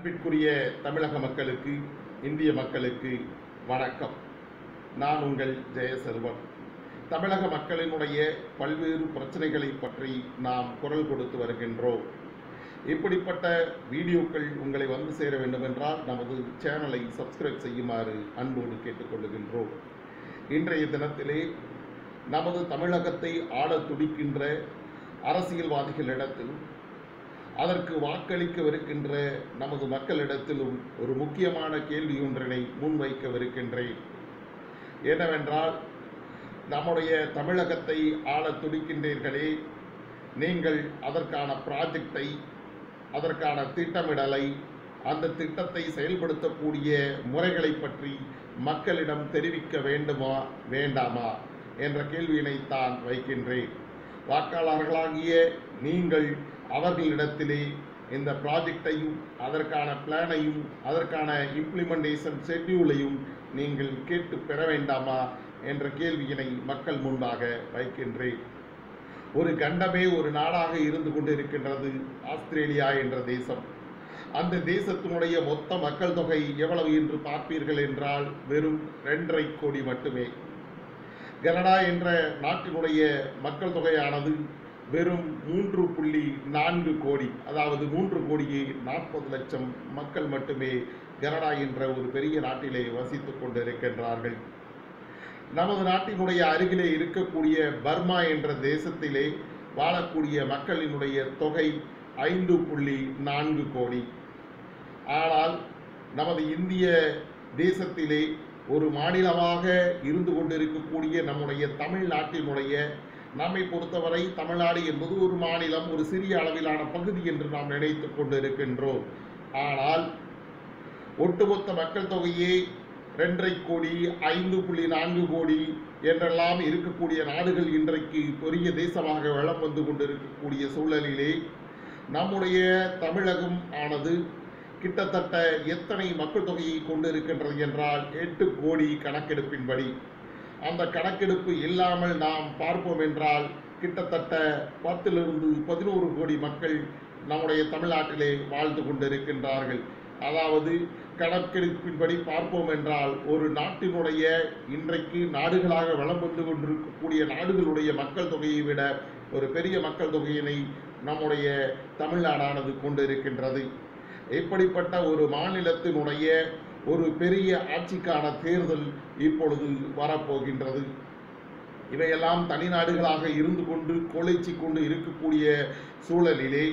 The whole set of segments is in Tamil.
அன்பிற்குரிய தமிழக மக்களுக்கு இந்திய மக்களுக்கு வணக்கம் நான் உங்கள் ஜெயசெல்வன் தமிழக மக்களினுடைய பல்வேறு பிரச்சனைகளை பற்றி நாம் குரல் கொடுத்து வருகின்றோம் இப்படிப்பட்ட வீடியோக்கள் உங்களை வந்து சேர வேண்டுமென்றால் நமது சேனலை சப்ஸ்கிரைப் செய்யுமாறு அன்போடு கேட்டுக்கொள்ளுகின்றோம் இன்றைய தினத்திலே நமது தமிழகத்தை ஆளத் துடிக்கின்ற அரசியல்வாதிகளிடத்தில் அதற்கு வாக்களிக்கவிருக்கின்ற நமது மக்களிடத்திலும் ஒரு முக்கியமான கேள்வி ஒன்றினை முன்வைக்கவிருக்கின்றேன் என்னவென்றால் நம்முடைய தமிழகத்தை ஆளத் துடிக்கின்றீர்களே நீங்கள் அதற்கான ப்ராஜெக்டை அதற்கான திட்டமிடலை அந்த திட்டத்தை செயல்படுத்தக்கூடிய முறைகளை பற்றி மக்களிடம் தெரிவிக்க வேண்டுமா வேண்டாமா என்ற கேள்வியினை தான் வைக்கின்றேன் வாக்காளர்களாகிய நீங்கள் அவர்களிடத்திலே இந்த ப்ராஜெக்டையும் அதற்கான பிளானையும் அதற்கான இம்ப்ளிமெண்டேஷன் ஷெட்யூலையும் நீங்கள் கேட்டு பெற வேண்டாமா என்ற கேள்வியினை மக்கள் முன்பாக வைக்கின்றேன் ஒரு கண்டமே ஒரு நாடாக இருந்து கொண்டிருக்கின்றது ஆஸ்திரேலியா என்ற தேசம் அந்த தேசத்தினுடைய மொத்த மக்கள் தொகை எவ்வளவு என்று பார்ப்பீர்கள் என்றால் வெறும் ரெண்டரை கோடி மட்டுமே கனடா என்ற நாட்டினுடைய மக்கள் தொகையானது வெறும் மூன்று புள்ளி நான்கு கோடி அதாவது மூன்று கோடியே நாற்பது லட்சம் மக்கள் மட்டுமே கனடா என்ற ஒரு பெரிய நாட்டிலே வசித்துக் கொண்டிருக்கின்றார்கள் நமது நாட்டினுடைய அருகிலே இருக்கக்கூடிய பர்மா என்ற தேசத்திலே வாழக்கூடிய மக்களினுடைய தொகை ஐந்து புள்ளி நான்கு கோடி ஆனால் நமது இந்திய தேசத்திலே ஒரு மாநிலமாக இருந்து கொண்டிருக்கக்கூடிய நம்முடைய தமிழ்நாட்டினுடைய நம்மை பொறுத்தவரை தமிழ்நாடு என்பது ஒரு மாநிலம் ஒரு சிறிய அளவிலான பகுதி என்று நாம் நினைத்துக் கொண்டிருக்கின்றோம் ஆனால் ஒட்டுமொத்த மக்கள் தொகையே ரெண்டரை கோடி ஐந்து புள்ளி நான்கு கோடி என்றெல்லாம் இருக்கக்கூடிய நாடுகள் இன்றைக்கு பெரிய தேசமாக வளம் வந்து கொண்டிருக்கக்கூடிய சூழலிலே நம்முடைய தமிழகம் ஆனது கிட்டத்தட்ட எத்தனை மக்கள் தொகையை கொண்டிருக்கின்றது என்றால் எட்டு கோடி கணக்கெடுப்பின்படி அந்த கணக்கெடுப்பு இல்லாமல் நாம் பார்ப்போம் என்றால் கிட்டத்தட்ட பத்திலிருந்து பதினோரு கோடி மக்கள் நம்முடைய தமிழ்நாட்டிலே வாழ்ந்து கொண்டிருக்கின்றார்கள் அதாவது கணக்கெடுப்பின்படி பார்ப்போம் என்றால் ஒரு நாட்டினுடைய இன்றைக்கு நாடுகளாக வளம் வந்து கொண்டிருக்கக்கூடிய நாடுகளுடைய மக்கள் தொகையை விட ஒரு பெரிய மக்கள் தொகையினை நம்முடைய தமிழ்நாடானது கொண்டிருக்கின்றது இப்படிப்பட்ட ஒரு மாநிலத்தினுடைய ஒரு பெரிய ஆட்சிக்கான தேர்தல் இப்பொழுது வரப்போகின்றது இவையெல்லாம் தனி நாடுகளாக இருந்து கொண்டு கொலைச்சி கொண்டு இருக்கக்கூடிய சூழலிலே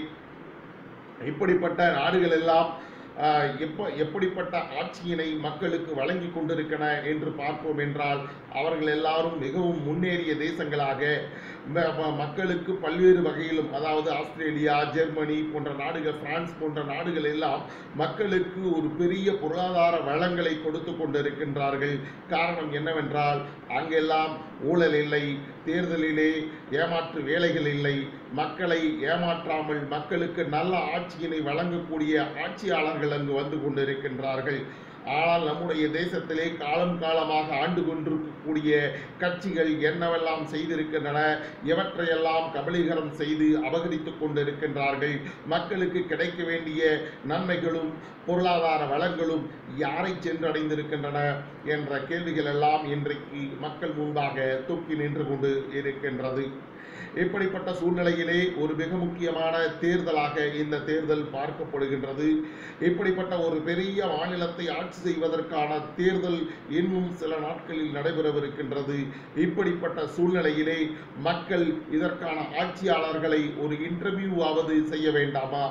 இப்படிப்பட்ட நாடுகள் எல்லாம் ஆஹ், எப்ப எப்படிப்பட்ட ஆட்சியினை மக்களுக்கு வழங்கி கொண்டிருக்கின என்று பார்ப்போம் என்றால் அவர்கள் எல்லாரும் மிகவும் முன்னேறிய தேசங்களாக ம- ம- மக்களுக்கு பல்வேறு வகையிலும் அதாவது ஆஸ்திரேலியா ஜெர்மனி போன்ற நாடுகள் பிரான்ஸ் போன்ற நாடுகள் எல்லாம் மக்களுக்கு ஒரு பெரிய பொருளாதார வளங்களை கொடுத்து கொண்டிருக்கின்றார்கள் காரணம் என்னவென்றால் அங்கெல்லாம் ஊழல் இல்லை தேர்தலிலே ஏமாற்று வேலைகள் இல்லை மக்களை ஏமாற்றாமல் மக்களுக்கு நல்ல ஆட்சியினை வழங்கக்கூடிய ஆட்சியாளர்கள் அங்கு வந்து கொண்டிருக்கின்றார்கள் ஆனால் நம்முடைய தேசத்திலே காலம் காலமாக ஆண்டு கொண்டிருக்கக்கூடிய கட்சிகள் என்னவெல்லாம் செய்திருக்கின்றன எவற்றையெல்லாம் கபலீகரம் செய்து அபகரித்துக் கொண்டிருக்கின்றார்கள் மக்களுக்கு கிடைக்க வேண்டிய நன்மைகளும் பொருளாதார வளங்களும் யாரை சென்றடைந்திருக்கின்றன என்ற கேள்விகள் எல்லாம் இன்றைக்கு மக்கள் முன்பாக தூக்கி நின்று கொண்டு இருக்கின்றது இப்படிப்பட்ட சூழ்நிலையிலே ஒரு மிக முக்கியமான தேர்தலாக இந்த தேர்தல் பார்க்கப்படுகின்றது இப்படிப்பட்ட ஒரு பெரிய மாநிலத்தை ஆட்சி செய்வதற்கான தேர்தல் இன்னும் சில நாட்களில் நடைபெறவிருக்கின்றது இப்படிப்பட்ட சூழ்நிலையிலே மக்கள் இதற்கான ஆட்சியாளர்களை ஒரு இன்டர்வியூவாவது செய்ய வேண்டாமா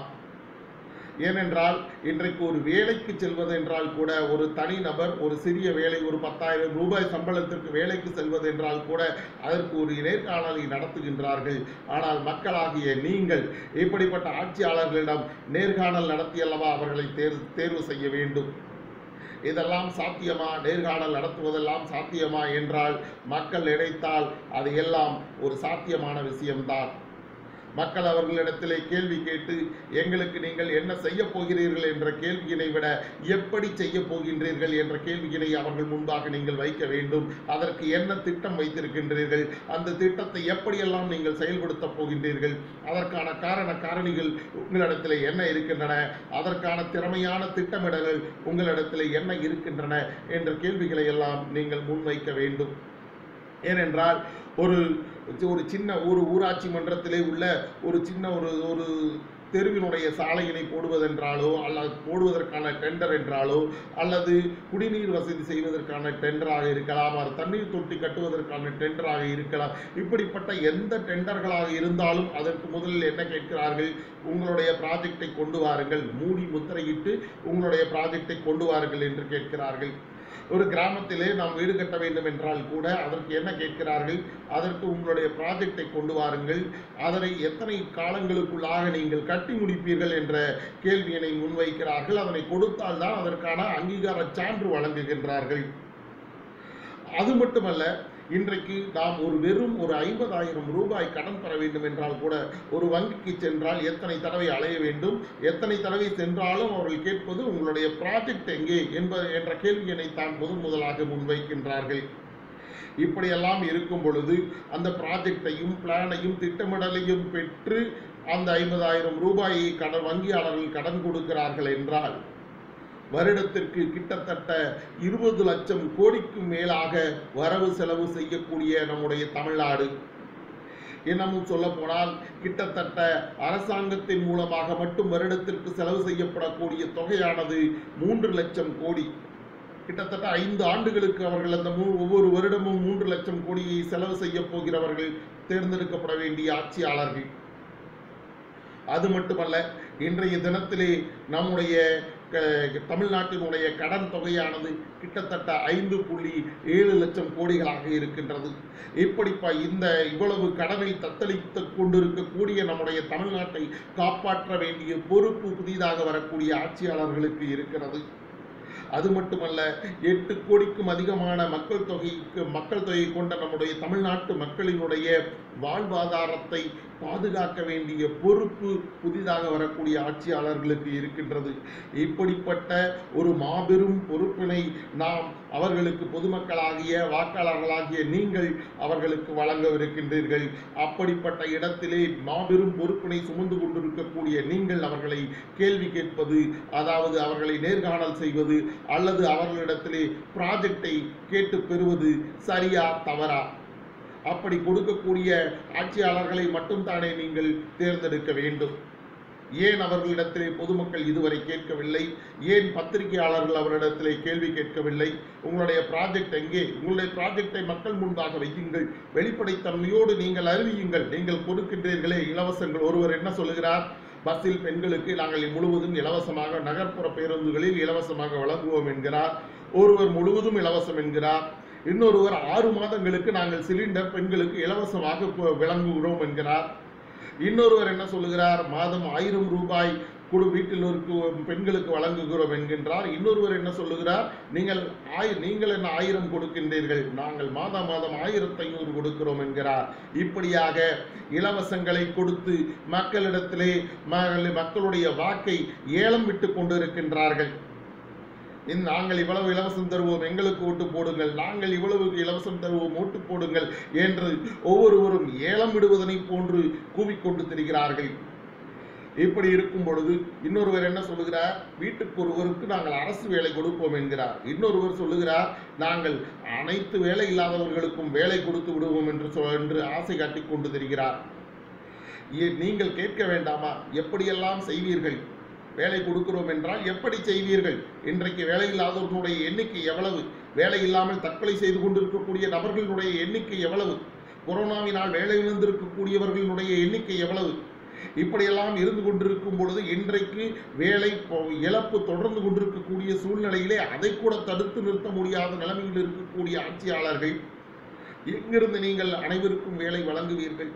ஏனென்றால் இன்றைக்கு ஒரு வேலைக்கு செல்வது என்றால் கூட ஒரு தனிநபர் ஒரு சிறிய வேலை ஒரு பத்தாயிரம் ரூபாய் சம்பளத்திற்கு வேலைக்கு செல்வது என்றால் கூட அதற்கு ஒரு நேர்காணலை நடத்துகின்றார்கள் ஆனால் மக்களாகிய நீங்கள் இப்படிப்பட்ட ஆட்சியாளர்களிடம் நேர்காணல் நடத்தியல்லவா அவர்களை தேர் தேர்வு செய்ய வேண்டும் இதெல்லாம் சாத்தியமா நேர்காணல் நடத்துவதெல்லாம் சாத்தியமா என்றால் மக்கள் நினைத்தால் அது எல்லாம் ஒரு சாத்தியமான விஷயம்தான் மக்கள் அவர்களிடத்திலே கேள்வி கேட்டு எங்களுக்கு நீங்கள் என்ன செய்ய போகிறீர்கள் என்ற கேள்வியினை விட எப்படி செய்ய போகின்றீர்கள் என்ற கேள்வியினை அவர்கள் முன்பாக நீங்கள் வைக்க வேண்டும் அதற்கு என்ன திட்டம் வைத்திருக்கின்றீர்கள் அந்த திட்டத்தை எப்படியெல்லாம் நீங்கள் செயல்படுத்த போகின்றீர்கள் அதற்கான காரண காரணிகள் உங்களிடத்தில் என்ன இருக்கின்றன அதற்கான திறமையான திட்டமிடல்கள் உங்களிடத்தில் என்ன இருக்கின்றன என்ற கேள்விகளை எல்லாம் நீங்கள் முன்வைக்க வேண்டும் ஏனென்றால் ஒரு ஒரு சின்ன ஒரு ஊராட்சி மன்றத்திலே உள்ள ஒரு சின்ன ஒரு ஒரு தெருவினுடைய சாலையினை போடுவதென்றாலோ அல்லது போடுவதற்கான டெண்டர் என்றாலோ அல்லது குடிநீர் வசதி செய்வதற்கான டெண்டராக இருக்கலாம் அது தண்ணீர் தொட்டி கட்டுவதற்கான டெண்டராக இருக்கலாம் இப்படிப்பட்ட எந்த டெண்டர்களாக இருந்தாலும் அதற்கு முதலில் என்ன கேட்கிறார்கள் உங்களுடைய ப்ராஜெக்டை கொண்டு வாருங்கள் மூடி முத்திரையிட்டு உங்களுடைய ப்ராஜெக்டை கொண்டு வாருங்கள் என்று கேட்கிறார்கள் ஒரு கிராமத்திலே நாம் வீடு கட்ட வேண்டும் என்றால் கூட அதற்கு என்ன கேட்கிறார்கள் அதற்கு உங்களுடைய ப்ராஜெக்டை கொண்டு வாருங்கள் அதனை எத்தனை காலங்களுக்குள்ளாக நீங்கள் கட்டி முடிப்பீர்கள் என்ற கேள்வியினை முன்வைக்கிறார்கள் அதனை கொடுத்தால் தான் அதற்கான அங்கீகார சான்று வழங்குகின்றார்கள் அது மட்டுமல்ல இன்றைக்கு நாம் ஒரு வெறும் ஒரு ஐம்பதாயிரம் ரூபாய் கடன் பெற வேண்டும் என்றால் கூட ஒரு வங்கிக்கு சென்றால் எத்தனை தடவை அலைய வேண்டும் எத்தனை தடவை சென்றாலும் அவர்கள் கேட்பது உங்களுடைய ப்ராஜெக்ட் எங்கே என்ப என்ற கேள்வியினை தான் முதன் முதலாக முன்வைக்கின்றார்கள் இப்படியெல்லாம் இருக்கும் பொழுது அந்த ப்ராஜெக்டையும் பிளானையும் திட்டமிடலையும் பெற்று அந்த ஐம்பதாயிரம் ரூபாயை கடன் வங்கியாளர்கள் கடன் கொடுக்கிறார்கள் என்றால் வருடத்திற்கு கிட்டத்தட்ட இருபது லட்சம் கோடிக்கும் மேலாக வரவு செலவு செய்யக்கூடிய நம்முடைய தமிழ்நாடு இன்னமும் சொல்ல போனால் கிட்டத்தட்ட அரசாங்கத்தின் மூலமாக மட்டும் வருடத்திற்கு செலவு செய்யப்படக்கூடிய தொகையானது மூன்று லட்சம் கோடி கிட்டத்தட்ட ஐந்து ஆண்டுகளுக்கு அவர்கள் அந்த மூ ஒவ்வொரு வருடமும் மூன்று லட்சம் கோடியை செலவு செய்ய போகிறவர்கள் தேர்ந்தெடுக்கப்பட வேண்டிய ஆட்சியாளர்கள் அது மட்டுமல்ல இன்றைய தினத்திலே நம்முடைய க- தமிழ்நாட்டினுடைய கடன் தொகையானது கிட்டத்தட்ட ஐந்து புள்ளி ஏழு லட்சம் கோடிகளாக இருக்கின்றது இப்படிப்பா இந்த இவ்வளவு கடனை தத்தளித்து கொண்டிருக்கக்கூடிய நம்முடைய தமிழ்நாட்டை காப்பாற்ற வேண்டிய பொறுப்பு புதிதாக வரக்கூடிய ஆட்சியாளர்களுக்கு இருக்கிறது அது மட்டுமல்ல எட்டு கோடிக்கும் அதிகமான மக்கள் தொகைக்கு மக்கள் தொகை கொண்ட நம்முடைய தமிழ்நாட்டு மக்களினுடைய வாழ்வாதாரத்தை பாதுகாக்க வேண்டிய பொறுப்பு புதிதாக வரக்கூடிய ஆட்சியாளர்களுக்கு இருக்கின்றது இப்படிப்பட்ட ஒரு மாபெரும் பொறுப்பினை நாம் அவர்களுக்கு பொதுமக்களாகிய வாக்காளர்களாகிய நீங்கள் அவர்களுக்கு வழங்கவிருக்கின்றீர்கள் அப்படிப்பட்ட இடத்திலே மாபெரும் பொறுப்பினை சுமந்து கொண்டிருக்கக்கூடிய நீங்கள் அவர்களை கேள்வி கேட்பது அதாவது அவர்களை நேர்காணல் செய்வது அல்லது அவர்களிடத்திலே ப்ராஜெக்டை கேட்டு பெறுவது சரியா தவறா அப்படி கொடுக்கக்கூடிய ஆட்சியாளர்களை மட்டும் தானே நீங்கள் தேர்ந்தெடுக்க வேண்டும் ஏன் அவர்களிடத்திலே பொதுமக்கள் இதுவரை கேட்கவில்லை ஏன் பத்திரிகையாளர்கள் அவரிடத்திலே கேள்வி கேட்கவில்லை உங்களுடைய ப்ராஜெக்ட் எங்கே உங்களுடைய ப்ராஜெக்டை மக்கள் முன்பாக வையுங்கள் வெளிப்படைத்தன்மையோடு நீங்கள் அறிவியுங்கள் நீங்கள் கொடுக்கின்றீர்களே இலவசங்கள் ஒருவர் என்ன சொல்லுகிறார் பஸ்ஸில் பெண்களுக்கு நாங்கள் முழுவதும் இலவசமாக நகர்ப்புற பேருந்துகளில் இலவசமாக வழங்குவோம் என்கிறார் ஒருவர் முழுவதும் இலவசம் என்கிறார் இன்னொருவர் ஆறு மாதங்களுக்கு நாங்கள் சிலிண்டர் பெண்களுக்கு இலவசமாக கு- வழங்குகிறோம் என்கிறார் இன்னொருவர் என்ன சொல்லுகிறார் மாதம் ஆயிரம் ரூபாய் குழு வீட்டில் இருக்கும் பெண்களுக்கு வழங்குகிறோம் என்கின்றார் இன்னொருவர் என்ன சொல்லுகிறார் நீங்கள் ஆய் நீங்கள் என்ன ஆயிரம் கொடுக்கின்றீர்கள் நாங்கள் மாதம் மாதம் ஆயிரத்தி ஐநூறு கொடுக்கிறோம் என்கிறார் இப்படியாக இலவசங்களை கொடுத்து மக்களிடத்திலே ம- மக்களுடைய வாக்கை ஏலம் விட்டு கொண்டிருக்கின்றார்கள் இந்த நாங்கள் இவ்வளவு இலவசம் தருவோம் எங்களுக்கு ஓட்டு போடுங்கள் நாங்கள் இவ்வளவு இலவசம் தருவோம் ஓட்டு போடுங்கள் என்று ஒவ்வொருவரும் ஏலம் விடுவதனை போன்று கூவிக்கொண்டு திரிகிறார்கள் இப்படி இருக்கும் பொழுது இன்னொருவர் என்ன சொல்லுகிறார் வீட்டுக்கு ஒருவருக்கு நாங்கள் அரசு வேலை கொடுப்போம் என்கிறார் இன்னொருவர் சொல்லுகிறார் நாங்கள் அனைத்து வேலை இல்லாதவர்களுக்கும் வேலை கொடுத்து விடுவோம் என்று சொ- என்று ஆசை காட்டிக் கொண்டு திரிகிறார் ஏ- நீங்கள் கேட்க வேண்டாமா எப்படியெல்லாம் செய்வீர்கள் வேலை கொடுக்கிறோம் என்றால் எப்படி செய்வீர்கள் இன்றைக்கு வேலை இல்லாதவர்களுடைய எண்ணிக்கை எவ்வளவு வேலை இல்லாமல் தற்கொலை செய்து கொண்டிருக்கக்கூடிய நபர்களுடைய எண்ணிக்கை எவ்வளவு கொரோனாவினால் வேலை இழந்திருக்கக்கூடியவர்களுடைய எண்ணிக்கை எவ்வளவு இப்படியெல்லாம் இருந்து கொண்டிருக்கும் பொழுது இன்றைக்கு வேலை பொ- இழப்பு தொடர்ந்து கொண்டிருக்கக்கூடிய சூழ்நிலையிலே அதை கூட தடுத்து நிறுத்த முடியாத நிலைமையில் இருக்கக்கூடிய ஆட்சியாளர்கள் எங்கிருந்து நீங்கள் அனைவருக்கும் வேலை வழங்குவீர்கள்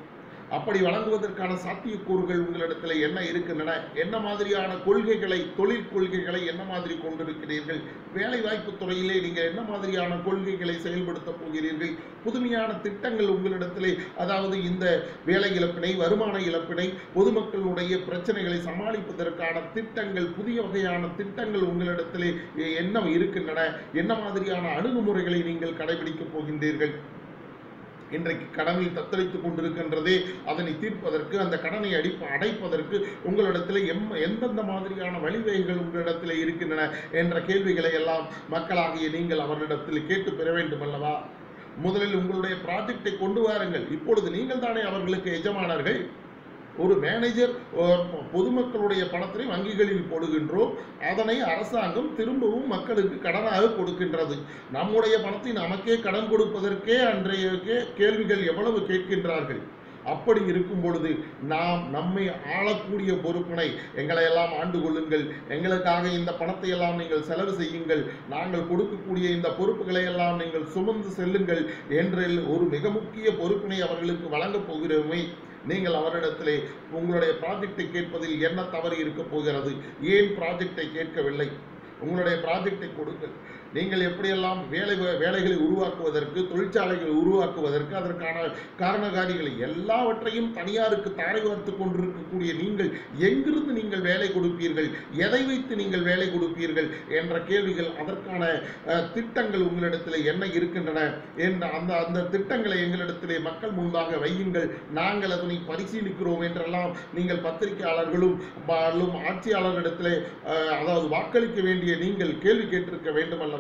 அப்படி வழங்குவதற்கான சாத்தியக்கூறுகள் உங்களிடத்தில் என்ன இருக்கின்றன என்ன மாதிரியான கொள்கைகளை தொழில் கொள்கைகளை என்ன மாதிரி கொண்டிருக்கிறீர்கள் வேலை வாய்ப்பு துறையிலே நீங்கள் என்ன மாதிரியான கொள்கைகளை செயல்படுத்த போகிறீர்கள் புதுமையான திட்டங்கள் உங்களிடத்திலே அதாவது இந்த வேலை இழப்பினை வருமான இழப்பினை பொதுமக்களுடைய பிரச்சனைகளை சமாளிப்பதற்கான திட்டங்கள் புதிய வகையான திட்டங்கள் உங்களிடத்திலே என்ன இருக்கின்றன என்ன மாதிரியான அணுகுமுறைகளை நீங்கள் கடைபிடிக்கப் போகின்றீர்கள் இன்றைக்கு கடனில் தத்தளித்துக் கொண்டிருக்கின்றதே அதனை தீர்ப்பதற்கு அந்த கடனை அடிப்ப அடைப்பதற்கு உங்களிடத்தில் எம் எந்தெந்த மாதிரியான வழிவகைகள் உங்களிடத்தில் இருக்கின்றன என்ற கேள்விகளை எல்லாம் மக்களாகிய நீங்கள் அவர்களிடத்தில் கேட்டு பெற வேண்டும் அல்லவா முதலில் உங்களுடைய ப்ராஜெக்டை கொண்டு வாருங்கள் இப்பொழுது நீங்கள் தானே அவர்களுக்கு எஜமானர்கள் ஒரு மேனேஜர் அஹ், பொதுமக்களுடைய பணத்தினை வங்கிகளில் போடுகின்றோம் அதனை அரசாங்கம் திரும்பவும் மக்களுக்கு கடனாக கொடுக்கின்றது நம்முடைய பணத்தை நமக்கே கடன் கொடுப்பதற்கே அன்றைய கே- கேள்விகள் எவ்வளவு கேட்கின்றார்கள் அப்படி இருக்கும் பொழுது நாம் நம்மை ஆளக்கூடிய பொறுப்பினை எங்களை எல்லாம் ஆண்டு கொள்ளுங்கள் எங்களுக்காக இந்த பணத்தை எல்லாம் நீங்கள் செலவு செய்யுங்கள் நாங்கள் கொடுக்கக்கூடிய இந்த பொறுப்புகளை எல்லாம் நீங்கள் சுமந்து செல்லுங்கள் என்ற ஒரு மிக முக்கிய பொறுப்பினை அவர்களுக்கு வழங்கப் போகிறோமே நீங்கள் அவரிடத்திலே உங்களுடைய ப்ராஜெக்டை கேட்பதில் என்ன தவறு இருக்க போகிறது ஏன் ப்ராஜெக்டை கேட்கவில்லை உங்களுடைய ப்ராஜெக்டை கொடுங்கள் நீங்கள் எப்படியெல்லாம் வேலை வேலைகளை உருவாக்குவதற்கு தொழிற்சாலைகளை உருவாக்குவதற்கு அதற்கான காரணகாரிகளை எல்லாவற்றையும் தனியாருக்கு தாரை வார்த்து கொண்டிருக்கக்கூடிய நீங்கள் எங்கிருந்து நீங்கள் வேலை கொடுப்பீர்கள் எதை வைத்து நீங்கள் வேலை கொடுப்பீர்கள் என்ற கேள்விகள் அதற்கான அஹ், திட்டங்கள் உங்களிடத்தில் என்ன இருக்கின்றன என்ற அந்த அந்த திட்டங்களை எங்களிடத்திலே மக்கள் முன்பாக வையுங்கள் நாங்கள் அதனை பரிசீலிக்கிறோம் என்றெல்லாம் நீங்கள் பத்திரிகையாளர்களும் பாலும் ஆட்சியாளர்களிடத்திலே அஹ், அதாவது வாக்களிக்க வேண்டிய நீங்கள் கேள்வி கேட்டிருக்க வேண்டும் அல்லவா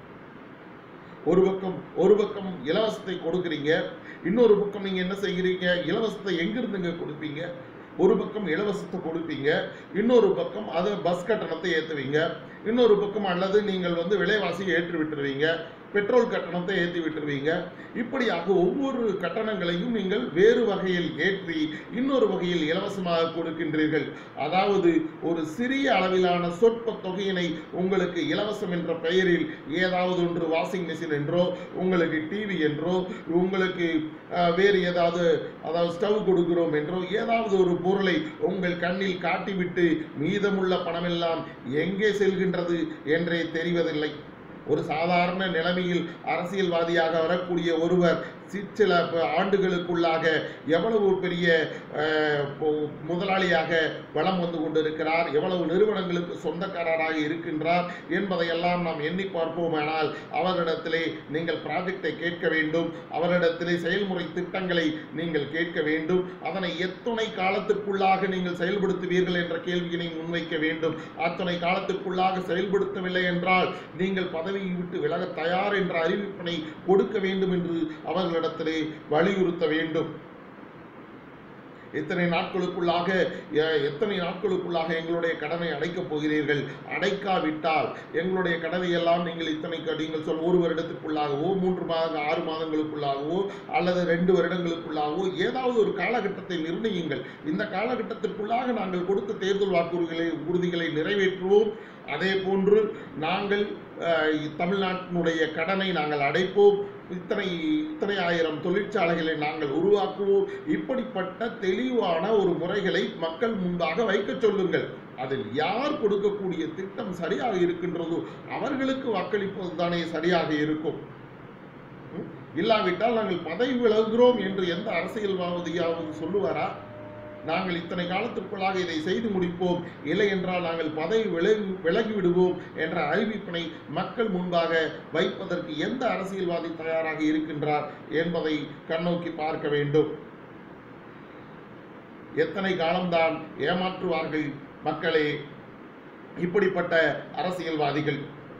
ஒரு பக்கம் ஒரு பக்கம் இலவசத்தை கொடுக்குறீங்க இன்னொரு பக்கம் நீங்க என்ன செய்கிறீங்க இலவசத்தை எங்கிருந்துங்க கொடுப்பீங்க ஒரு பக்கம் இலவசத்தை கொடுப்பீங்க இன்னொரு பக்கம் அது பஸ் கட்டணத்தை ஏற்றுவீங்க இன்னொரு பக்கம் அல்லது நீங்கள் வந்து விலைவாசியை ஏற்றி விட்டுருவீங்க பெட்ரோல் கட்டணத்தை ஏற்றி விட்டுருவீங்க இப்படியாக ஒவ்வொரு கட்டணங்களையும் நீங்கள் வேறு வகையில் ஏற்றி இன்னொரு வகையில் இலவசமாக கொடுக்கின்றீர்கள் அதாவது ஒரு சிறிய அளவிலான சொற்ப தொகையினை உங்களுக்கு இலவசம் என்ற பெயரில் ஏதாவது ஒன்று வாஷிங் மிஷின் என்றோ உங்களுக்கு டிவி என்றோ உங்களுக்கு அஹ், வேறு ஏதாவது அதாவது ஸ்டவ் கொடுக்கிறோம் என்றோ ஏதாவது ஒரு பொருளை உங்கள் கண்ணில் காட்டிவிட்டு மீதமுள்ள பணமெல்லாம் எங்கே செல்கின்றது என்றே தெரிவதில்லை ஒரு சாதாரண நிலைமையில் அரசியல்வாதியாக வரக்கூடிய ஒருவர் சி- சில ப- ஆண்டுகளுக்குள்ளாக எவ்வளவு பெரிய அஹ், பொ- முதலாளியாக வலம் வந்து கொண்டிருக்கிறார் எவ்வளவு நிறுவனங்களுக்கு சொந்தக்காரராக இருக்கின்றார் என்பதையெல்லாம் நாம் எண்ணி பார்ப்போமானால் அவரிடத்திலே நீங்கள் ப்ராஜெக்டை கேட்க வேண்டும் அவரிடத்திலே செயல்முறை திட்டங்களை நீங்கள் கேட்க வேண்டும் அதனை எத்தனை காலத்துக்குள்ளாக நீங்கள் செயல்படுத்துவீர்கள் என்ற கேள்வியினை முன்வைக்க வேண்டும் அத்தனை காலத்துக்குள்ளாக செயல்படுத்தவில்லை என்றால் நீங்கள் பதவியை விட்டு விலக தயார் என்ற அறிவிப்பினை கொடுக்க வேண்டும் என்று அவர்களிடத்திலே வலியுறுத்த வேண்டும் இத்தனை நாட்களுக்குள்ளாக எ- எத்தனை நாட்களுக்குள்ளாக எங்களுடைய கடனை அடைக்கப் போகிறீர்கள் அடைக்காவிட்டால் எங்களுடைய கடனை எல்லாம் நீங்கள் இத்தனை க- நீங்கள் சொல் ஒரு வருடத்துக்குள்ளாகவோ மூன்று மாத ஆறு மாதங்களுக்குள்ளாகவோ அல்லது ரெண்டு வருடங்களுக்குள்ளாகவோ ஏதாவது ஒரு காலகட்டத்தை நிர்ணயிங்கள் இந்த காலகட்டத்திற்குள்ளாக நாங்கள் கொடுத்த தேர்தல் வாக்குறுதிகளை உறுதிகளை நிறைவேற்றுவோம் அதே போன்று நாங்கள் அஹ், தமிழ்நாட்டினுடைய கடனை நாங்கள் அடைப்போம் இத்தனை இத்தனை ஆயிரம் தொழிற்சாலைகளை நாங்கள் உருவாக்குவோம் இப்படிப்பட்ட தெளிவான ஒரு முறைகளை மக்கள் முன்பாக வைக்க சொல்லுங்கள் அதில் யார் கொடுக்கக்கூடிய திட்டம் சரியாக இருக்கின்றதோ அவர்களுக்கு வாக்களிப்பது தானே சரியாக இருக்கும் ம்? இல்லாவிட்டால் நாங்கள் பதவி விலகுகிறோம் என்று எந்த அரசியல்வாதியாவது சொல்லுவாரா நாங்கள் இத்தனை காலத்திற்குள்ளாக இதை செய்து முடிப்போம் இல்லை என்றால் நாங்கள் பதவி விலகி விலகி விடுவோம் என்ற அறிவிப்பினை மக்கள் முன்பாக வைப்பதற்கு எந்த அரசியல்வாதி தயாராக இருக்கின்றார் என்பதை கண்ணோக்கி பார்க்க வேண்டும் எத்தனை காலம்தான் ஏமாற்றுவார்கள் மக்களே இப்படிப்பட்ட அரசியல்வாதிகள்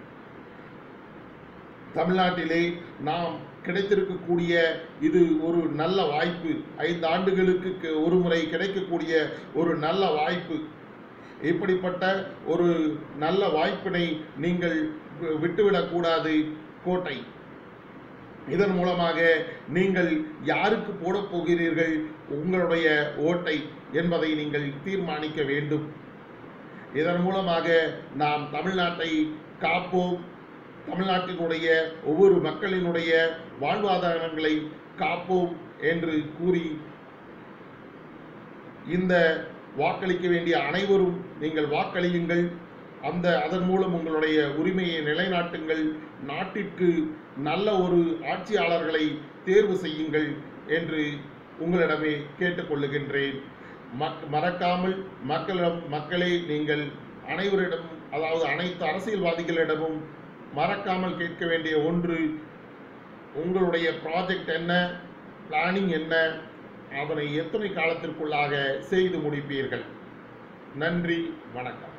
தமிழ்நாட்டிலே நாம் கிடைத்திருக்கக்கூடிய இது ஒரு நல்ல வாய்ப்பு ஐந்து ஆண்டுகளுக்கு க- ஒரு முறை கிடைக்கக்கூடிய ஒரு நல்ல வாய்ப்பு இப்படிப்பட்ட ஒரு நல்ல வாய்ப்பினை நீங்கள் வி- விட்டுவிடக்கூடாது கோட்டை இதன் மூலமாக நீங்கள் யாருக்கு போடப் போகிறீர்கள் உங்களுடைய ஓட்டை என்பதை நீங்கள் தீர்மானிக்க வேண்டும் இதன் மூலமாக நாம் தமிழ்நாட்டை காப்போம் தமிழ்நாட்டினுடைய ஒவ்வொரு மக்களினுடைய வாழ்வாதாரங்களை காப்போம் என்று கூறி இந்த வாக்களிக்க வேண்டிய அனைவரும் நீங்கள் வாக்களியுங்கள் அந்த அதன் மூலம் உங்களுடைய உரிமையை நிலைநாட்டுங்கள் நாட்டிற்கு நல்ல ஒரு ஆட்சியாளர்களை தேர்வு செய்யுங்கள் என்று உங்களிடமே கேட்டுக்கொள்ளுகின்றேன் மக் மறக்காமல் மக்களிடம் மக்களே நீங்கள் அனைவரிடம் அதாவது அனைத்து அரசியல்வாதிகளிடமும் மறக்காமல் கேட்க வேண்டிய ஒன்று உங்களுடைய ப்ராஜெக்ட் என்ன பிளானிங் என்ன அதனை எத்தனை காலத்திற்குள்ளாக செய்து முடிப்பீர்கள் நன்றி வணக்கம்